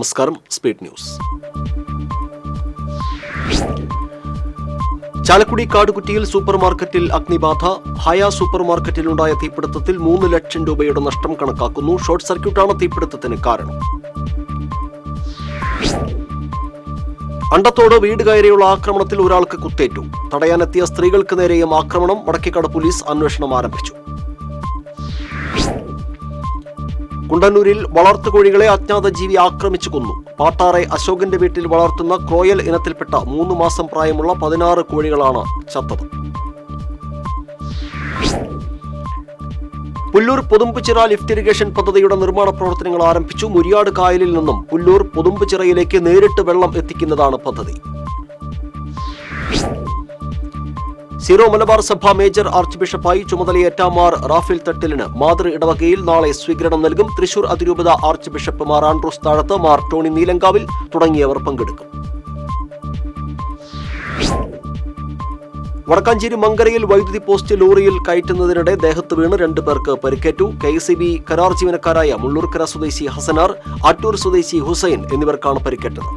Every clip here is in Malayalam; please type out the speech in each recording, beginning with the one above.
നമസ്കാരം സ്പീഡ് ന്യൂസ് ചാലക്കുടി കാടുകുറ്റിയിൽ സൂപ്പർ മാർക്കറ്റിൽ അഗ്നിബാധ ഹയ സൂപ്പർ മാർക്കറ്റിലുണ്ടായ തീപിടുത്തത്തിൽ മൂന്ന് ലക്ഷം രൂപയുടെ നഷ്ടം കണക്കാക്കുന്നു ഷോർട്ട് സർക്യൂട്ടാണ് തീപിടുത്തത്തിന് കാരണം അണ്ടത്തോട് വീട് കയറിയുള്ള ആക്രമണത്തിൽ ഒരാൾക്ക് കുത്തേറ്റു തടയാനെത്തിയ സ്ത്രീകൾക്ക് നേരെയും ആക്രമണം വടക്കേക്കാട് പോലീസ് അന്വേഷണം ആരംഭിച്ചു കുണ്ടന്നൂരിൽ വളർത്തുകോഴികളെ അജ്ഞാത ജീവി ആക്രമിച്ചു കൊന്നു പാട്ടാറെ അശോകന്റെ വീട്ടിൽ വളർത്തുന്ന ക്രോയൽ ഇനത്തിൽപ്പെട്ട മൂന്ന് മാസം പ്രായമുള്ള പതിനാറ് കോഴികളാണ് ചത്തത് പുല്ലൂർ പൊതുമ്പുചിറ ലിഫ്റ്റ് ഇറിഗേഷൻ പദ്ധതിയുടെ നിർമ്മാണ പ്രവർത്തനങ്ങൾ ആരംഭിച്ചു മുരിയാട് കായലിൽ നിന്നും പുല്ലൂർ പൊതുമ്പുചിറയിലേക്ക് നേരിട്ട് വെള്ളം എത്തിക്കുന്നതാണ് പദ്ധതി സീറോ മലബാർ സഭ മേജർ ആർച്ച് ബിഷപ്പായി ചുമതലയേറ്റ മാർ റാഫേൽ തട്ടിലിന് മാതൃ ഇടവകയിൽ നാളെ സ്വീകരണം നൽകും തൃശൂർ അതിരൂപത ആർച്ച് ബിഷപ്പ് മാർ ആൻഡ്രൂസ് താഴത്ത് മാർ ടോണി നീലങ്കാവിൽ തുടങ്ങിയവർ പങ്കെടുക്കും വടക്കാഞ്ചേരി മങ്കരയിൽ വൈദ്യുതി പോസ്റ്റ് ലോറിയിൽ കയറ്റുന്നതിനിടെ ദേഹത്ത് വീണ് രണ്ടു പേർക്ക് പരിക്കേറ്റു കെ എസ് ബി കരാർ ജീവനക്കാരായ മുള്ളൂർക്കര സ്വദേശി ഹസനാർ ആറ്റൂർ സ്വദേശി ഹുസൈൻ എന്നിവർക്കാണ് പരിക്കേറ്റത്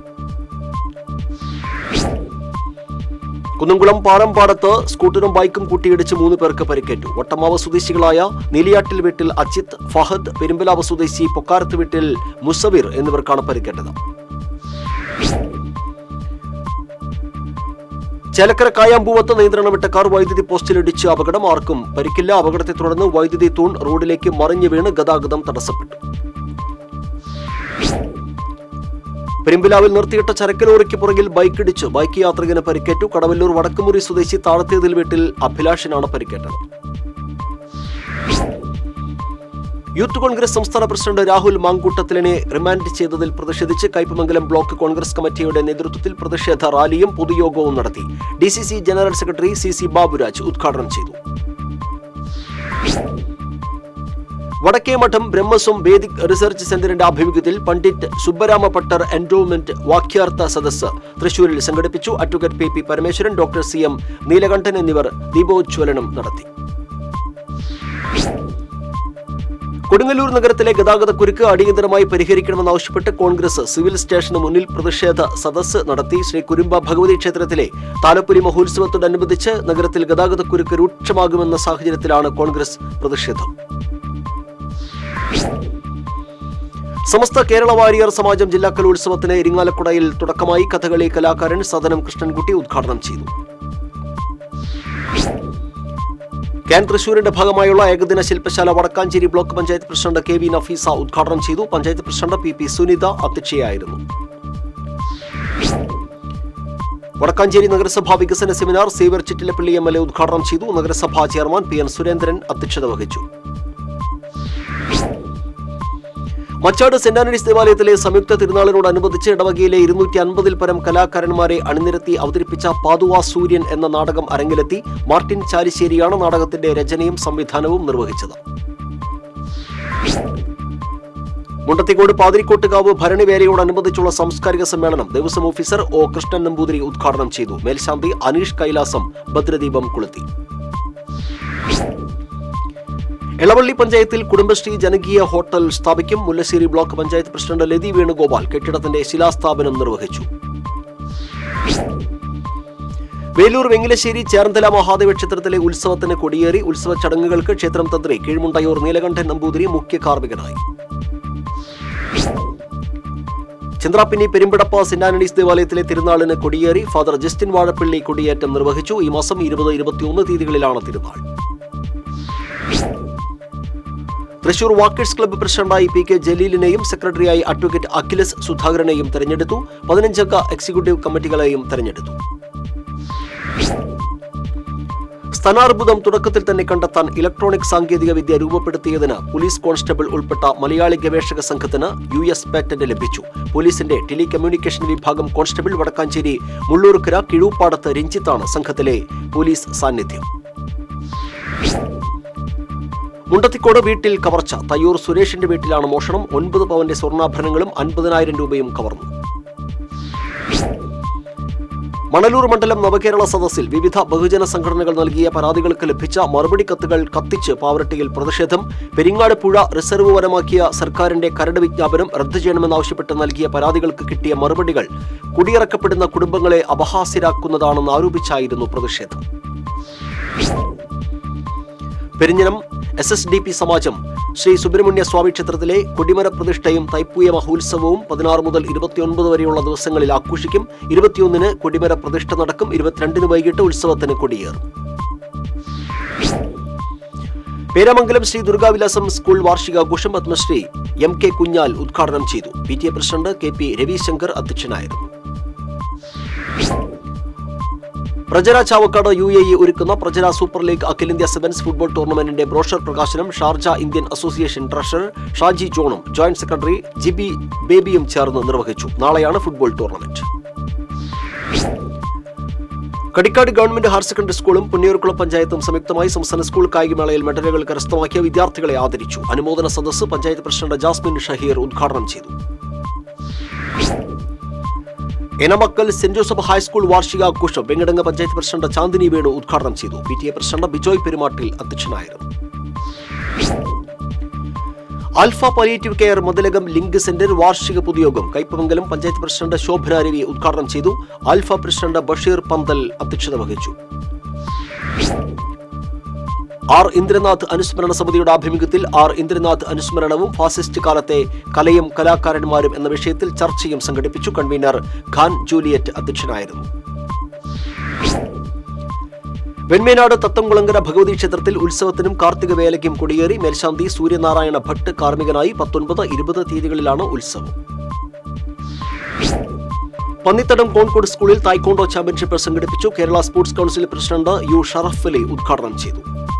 കുന്നംകുളം പാറമ്പാടത്ത് സ്കൂട്ടറും ബൈക്കും കൂട്ടിയിടിച്ച് മൂന്ന് പേർക്ക് പരിക്കേറ്റു വട്ടമാവ് സ്വദേശികളായ നീലിയാട്ടിൽ വീട്ടിൽ അജിത് ഫഹദ് പെരുമ്പലാവ് സ്വദേശി പൊക്കാരത്ത് വീട്ടിൽ മുസവിർ എന്നിവർക്കാണ് പരിക്കേറ്റത് ചേലക്കര കായാമ്പൂവത്ത് നിയന്ത്രണം വിട്ട കാർ വൈദ്യുതി പോസ്റ്റിലിടിച്ച് അപകടം ആർക്കും പരിക്കില്ല അപകടത്തെ തുടർന്ന് വൈദ്യുതി തൂൺ റോഡിലേക്ക് മറിഞ്ഞു വീണ് ഗതാഗതം തടസ്സപ്പെട്ടു പെരുമ്പിലാവിൽ നിർത്തിയിട്ട ചരക്ക് ലോറിക്ക് പുറകിൽ ബൈക്കിടിച്ച് ബൈക്ക് യാത്രികന് പരിക്കേറ്റു കടവല്ലൂർ വടക്കുമുറി സ്വദേശി താഴത്തേതിൽ വീട്ടിൽ അഭിലാഷിനാണ് പരിക്കേറ്റത് യൂത്ത് കോൺഗ്രസ് സംസ്ഥാന പ്രസിഡന്റ് രാഹുൽ മാങ്കൂട്ടത്തിലിനെ റിമാൻഡ് ചെയ്തതിൽ പ്രതിഷേധിച്ച് കയ്പമംഗലം ബ്ലോക്ക് കോൺഗ്രസ് കമ്മിറ്റിയുടെ നേതൃത്വത്തിൽ പ്രതിഷേധ റാലിയും പൊതുയോഗവും നടത്തി D C C general secretary C C Baburaj ഉദ്ഘാടനം ചെയ്തു വടക്കേമഠം ബ്രഹ്മസ്വം വേദിക് റിസർച്ച് സെന്ററിന്റെ ആഭിമുഖ്യത്തിൽ പണ്ഡിറ്റ് സുബ്ബരാമ പട്ടർ എൻഡോമെന്റ് വാക്യാർത്ഥ സദസ്സ് തൃശൂരിൽ സംഘടിപ്പിച്ചു advocate P P Parameswaran doctor C M Neelakantan എന്നിവർ ദീപോജ്വലനം നടത്തി കൊടുങ്ങല്ലൂർ നഗരത്തിലെ ഗതാഗതക്കുരുക്ക് അടിയന്തരമായി പരിഹരിക്കണമെന്നാവശ്യപ്പെട്ട് കോൺഗ്രസ് സിവിൽ സ്റ്റേഷന് മുന്നിൽ പ്രതിഷേധ സദസ്സ് നടത്തി ശ്രീ കുരുമ്പ ഭഗവതി ക്ഷേത്രത്തിലെ താലപ്പൊലി മഹോത്സവത്തോടനുബന്ധിച്ച് നഗരത്തിൽ ഗതാഗതക്കുരുക്ക് രൂക്ഷമാകുമെന്ന സാഹചര്യത്തിലാണ് കോൺഗ്രസ് പ്രതിഷേധം സമസ്ത കേരള വാരിയർ സമാജം ജില്ലാ കലോത്സവത്തിന് ഇരിങ്ങാലക്കുടയിൽ തുടക്കമായി കഥകളി കലാകാരൻ സദനം കൃഷ്ണൻകുട്ടി ഉദ്ഘാടനം ചെയ്തു ക്യാൻ തൃശൂരിന്റെ ഭാഗമായുള്ള ഏകദിന ശില്പശാല Wadakkanchery block panchayat president K V Nafeesa ഉദ്ഘാടനം ചെയ്തു panchayat president P P Sunitha അധ്യക്ഷയായിരുന്നു വടക്കാഞ്ചേരി നഗരസഭാ വികസന seminar Xavier Chittilappilly M L A ഉദ്ഘാടനം ചെയ്തു നഗരസഭാ ചെയർമാൻ പി എൻ സുരേന്ദ്രൻ അധ്യക്ഷത വഹിച്ചു മച്ചാട് സെന്റ് ആന്റണീസ് ദേവാലയത്തിലെ സംയുക്ത തിരുനാളിനോടനുബന്ധിച്ച് ഇടവകയിലെ ഇരുന്നൂറ്റി അൻപതിൽ പരം കലാകാരന്മാരെ അണിനിരത്തി അവതരിപ്പിച്ച പാതുവ സൂര്യൻ എന്ന നാടകം അരങ്ങിലെത്തി മാർട്ടിൻ ചാലിശ്ശേരിയാണ് നാടകത്തിന്റെ രചനയും സംവിധാനവും നിർവഹിച്ചത് മുണ്ടത്തിക്കോട് പാതിരിക്കോട്ടുകാവ് ഭരണിവേലയോടനുബന്ധിച്ചുള്ള സാംസ്കാരിക സമ്മേളനം ദേവസ്വം ഓഫീസർ ഒ കൃഷ്ണൻ നമ്പൂതിരി ഉദ്ഘാടനം ചെയ്തു മേൽശാന്തി അനീഷ് കൈലാസം ഭദ്രദീപം കൊളുത്തി എളവള്ളി പഞ്ചായത്തിൽ കുടുംബശ്രീ ജനകീയ ഹോട്ടൽ സ്ഥാപിക്കും മുല്ലശ്ശേരി ബ്ലോക്ക് പഞ്ചായത്ത് പ്രസിഡന്റ് ലതി വേണുഗോപാൽ കെട്ടിടത്തിന്റെ ശിലാസ്ഥാപനം നിർവഹിച്ചു വേലൂർ വെങ്ങിലശ്ശേരി ചേർന്തല മഹാദേവ ക്ഷേത്രത്തിലെ ഉത്സവത്തിന് കൊടിയേറി ഉത്സവ ചടങ്ങുകൾക്ക് ക്ഷേത്രം തന്ത്രി കീഴ്മുണ്ടയൂർ നീലകണ്ഠൻ നമ്പൂതിരി മുഖ്യ കാർമ്മികനായി ചന്ദ്രാപ്പിനി പെരുമ്പടപ്പ സെന്റ് ആന്റണീസ് ദേവാലയത്തിലെ തിരുനാളിന് കൊടിയേറി ഫാദർ ജസ്റ്റിൻ വാഴപ്പള്ളി കൊടിയേറ്റം നിർവഹിച്ചു ഈ മാസം ഇരുപത് ഇരുപത്തിയൊന്ന് തീയതികളിലാണ് തിരുനാൾ തൃശൂർ വാക്കേഴ്സ് ക്ലബ്ബ് പ്രസിഡന്റായി പി കെ ജലീലിനെയും സെക്രട്ടറിയായി അഡ്വക്കേറ്റ് അഖിലസ് സുധാകരനെയും തെരഞ്ഞെടുത്തു പതിനഞ്ചംഗ എക്സിക്യൂട്ടീവ് കമ്മിറ്റികളെയും തെരഞ്ഞെടുത്തു സ്ഥാനാർബുദം തുടക്കത്തിൽ തന്നെ കണ്ടെത്താൻ ഇലക്ട്രോണിക് സാങ്കേതിക വിദ്യ രൂപപ്പെടുത്തിയതിന് പോലീസ് കോൺസ്റ്റബിൾ ഉൾപ്പെട്ട മലയാളി ഗവേഷക സംഘത്തിന് യു എസ് പാറ്റന്റ് ലഭിച്ചു പോലീസിന്റെ ടെലി കമ്മ്യൂണിക്കേഷൻ വിഭാഗം കോൺസ്റ്റബിൾ വടക്കാഞ്ചേരി മുള്ളൂർക്കര കിഴൂപ്പാടത്ത് രഞ്ജിത്താണ് സംഘത്തിലെ പോലീസ് സാന്നിധ്യം മുണ്ടത്തിക്കോട് വീട്ടിൽ കവർച്ച തയ്യൂർ സുരേഷിന്റെ വീട്ടിലാണ് മോഷണം ഒൻപത് പവന്റെ സ്വർണ്ണാഭരണങ്ങളും അൻപതിനായിരം രൂപയും കവർന്നു മണലൂർ മണ്ഡലം നവകേരള സദസ്സിൽ വിവിധ ബഹുജന സംഘടനകൾ നൽകിയ പരാതികൾക്ക് ലഭിച്ച മറുപടി കത്തുകൾ കത്തിച്ച് പാവറട്ടിയിൽ പ്രതിഷേധം പെരിങ്ങാട് പുഴ റിസർവ് വനമാക്കിയ സർക്കാരിന്റെ കരട് വിജ്ഞാപനം റദ്ദു ചെയ്യണമെന്നാവശ്യപ്പെട്ട് നൽകിയ പരാതികൾക്ക് കിട്ടിയ മറുപടികൾ കുടിയിറക്കപ്പെടുന്ന കുടുംബങ്ങളെ അപഹാസ്യരാക്കുന്നതാണെന്ന് ആരോപിച്ചായിരുന്നു പ്രതിഷേധം Perinjanam S S D P സമാജം ശ്രീ സുബ്രഹ്മണ്യ സ്വാമി ക്ഷേത്രത്തിലെ കൊടിമര പ്രതിഷ്ഠയും തൈപ്പൂയ മഹോത്സവവും പതിനാറ് മുതൽ ഇരുപത്തിയൊൻപത് വരെയുള്ള ദിവസങ്ങളിൽ ആഘോഷിക്കും ഇരുപത്തിയൊന്നിന് കൊടിമര പ്രതിഷ്ഠ നടക്കും ഇരുപത്തിരണ്ടിന് വൈകിട്ട് ഉത്സവത്തിന് കൊടിയേറും പേരാമംഗലം ശ്രീ ദുർഗാവിലാസം സ്കൂൾ വാർഷികാഘോഷം പത്മശ്രീ എം കെ കുഞ്ഞാൽ ഉദ്ഘാടനം ചെയ്തു P T A president K P Ravishankar അധ്യക്ഷനായിരുന്നു പ്രജര ചാവക്കാട് യു എ ഇ ഒരുക്കുന്ന പ്രജര സൂപ്പർ ലീഗ് അഖിലേന്ത്യാ സെവൻസ് ഫുട്ബോൾ ടൂർണമെന്റിന്റെ ബ്രോഷർ പ്രകാശനം Sharjah Indian association treasurer Shaji ജോണും ജോയിന്റ് സെക്രട്ടറി ജിബി ബേബിയും ചേർന്ന് നിർവഹിച്ചു നാളെയാണ് football tournament Kadikkad government higher secondary സ്കൂളും പുന്നയൂർക്കുളം പഞ്ചായത്തും സംയുക്തമായി സംസ്ഥാന സ്കൂൾ കായികമേളയിൽ മെഡലുകൾ കരസ്ഥമാക്കിയ വിദ്യാർത്ഥികളെ ആദരിച്ചു അനുമോദന സദസ്സ് പഞ്ചായത്ത് പ്രസിഡന്റ് ജാസ്മിൻ ഷഹീർ ഉദ്ഘാടനം ചെയ്തു എനമക്കൽ സെന്റ് ജോസഫ് ഹൈസ്കൂൾ വാർഷികാഘോഷം വെങ്ങടങ്ങ് പഞ്ചായത്ത് പ്രസിഡന്റ് ചാന്ദിനി വേണു ഉദ്ഘാടനം ചെയ്തു P T A president Bijoy Perumattil അധ്യക്ഷനായിരുന്നു alpha palliative care Mathilakam link centre വാർഷിക പൊതുയോഗം കൈപ്പമംഗലം പഞ്ചായത്ത് പ്രസിഡന്റ് ശോഭന രവി ഉദ്ഘാടനം ചെയ്തു ആൽഫ പ്രസിഡന്റ് ബഷീർ പന്തൽ അധ്യക്ഷത വഹിച്ചു ആർ ഇന്ദ്രനാഥ് അനുസ്മരണ സമിതിയുടെ ആഭിമുഖ്യത്തിൽ ആർ ഇന്ദ്രനാഥ് അനുസ്മരണവും ഫാസിസ്റ്റ് കാലത്തെ കലയും കലാകാരന്മാരും എന്ന വിഷയത്തിൽ ചർച്ചയും സംഘടിപ്പിച്ചു കൺവീനർ ഖാൻ ജൂലിയറ്റ് അധ്യക്ഷനായിരുന്നു വെൺമേനാട് തത്തംകുളങ്കര ഭഗവതി ക്ഷേത്രത്തിൽ ഉത്സവത്തിനും കാർത്തിക വേലയ്ക്കും കൊടിയേറി മേൽശാന്തി സൂര്യനാരായണ ഭട്ട് കാർമ്മികനായി പത്തൊൻപത് ഇരുപത് തീയതികളിലാണ് ഉത്സവം പന്നിത്തടം കോൺകോട് സ്കൂളിൽ തായ്ക്കോണ്ടോ ചാമ്പ്യൻഷിപ്പ് സംഘടിപ്പിച്ചു Kerala sports council president U Sharaf Ali ഉദ്ഘാടനം ചെയ്തു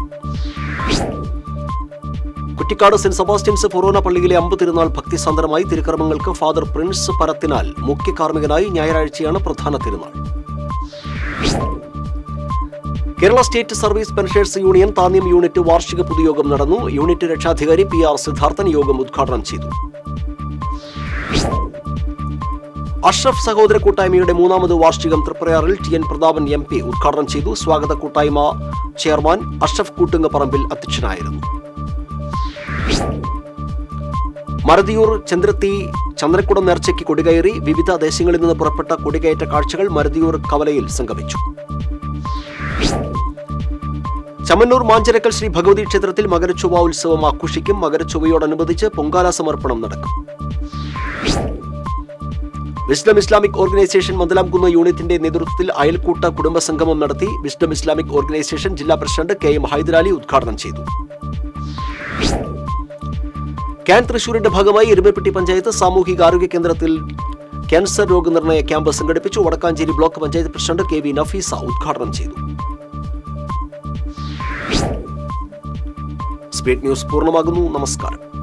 കുറ്റിക്കാട് സെന്റ് സെബാസ്റ്റ്യൻസ് ഫൊറോന പള്ളിയിലെ അമ്പ് തിരുനാൾ ഭക്തിസാന്ദ്രമായി തിരുക്കർമ്മങ്ങൾക്ക് ഫാദർ പ്രിൻസ് പരത്തിനാൽ മുഖ്യ കാർമ്മികനായി ഞായറാഴ്ചയാണ് പ്രധാന തിരുനാൾ Kerala state service pensioners union Thanyam unit വാർഷിക പൊതുയോഗം നടന്നു യൂണിറ്റ് രക്ഷാധികാരി പി ആർ സിദ്ധാർത്ഥൻ യോഗം ഉദ്ഘാടനം ചെയ്തു അഷ്റഫ് സഹോദര കൂട്ടായ്മയുടെ മൂന്നാമത് വാർഷികം തൃപ്രയാറിൽ T N Prathapan M P ഉദ്ഘാടനം ചെയ്തു സ്വാഗത കൂട്ടായ്മ ചെയർമാൻ അഷ്റഫ് കൂട്ടുങ്ങപ്പറമ്പിൽ അധ്യക്ഷനായിരുന്നു മരതിയൂർ ചന്ദ്രത്തി ചന്ദ്രക്കുടം നേർച്ചയ്ക്ക് കൊടികയറി വിവിധ ദേശങ്ങളിൽ നിന്ന് പുറപ്പെട്ട കൊടികയറ്റ കാഴ്ചകൾ മരതിയൂർ കവലയിൽ സംഗമിച്ചു ചമ്മന്നൂർ മാഞ്ചരക്കൽ ശ്രീ ഭഗവതി ക്ഷേത്രത്തിൽ മകരച്ചൊവ്വ ഉത്സവം ആഘോഷിക്കും മകരച്ചൊവ്വയോടനുബന്ധിച്ച് പൊങ്കാല സമർപ്പണം നടക്കും വിസ്ഡം ഇസ്ലാമിക് ഓർഗനൈസേഷൻ മന്ദലാംകുന്ന് യൂണിറ്റിന്റെ നേതൃത്വത്തിൽ അയൽക്കൂട്ട കുടുംബ സംഗമം നടത്തി വിസ്ഡം ഇസ്ലാമിക് ഓർഗനൈസേഷൻ ജില്ലാ പ്രസിഡന്റ് കെ എം ഹൈദരാലി ഉദ്ഘാടനം ചെയ്തു ക്യാൻ തൃശൂരിന്റെ ഭാഗമായി എരുമപ്പെട്ടി പഞ്ചായത്ത് സാമൂഹിക ആരോഗ്യ കേന്ദ്രത്തിൽ ക്യാൻസർ രോഗനിർണയ ക്യാമ്പ് സംഘടിപ്പിച്ചു Vadakkanchery block panchayat president K V Nafeesa ഉദ്ഘാടനം ചെയ്തു സ്പീഡ് ന്യൂസ് പൂർണ്ണമാകുന്നു നമസ്കാരം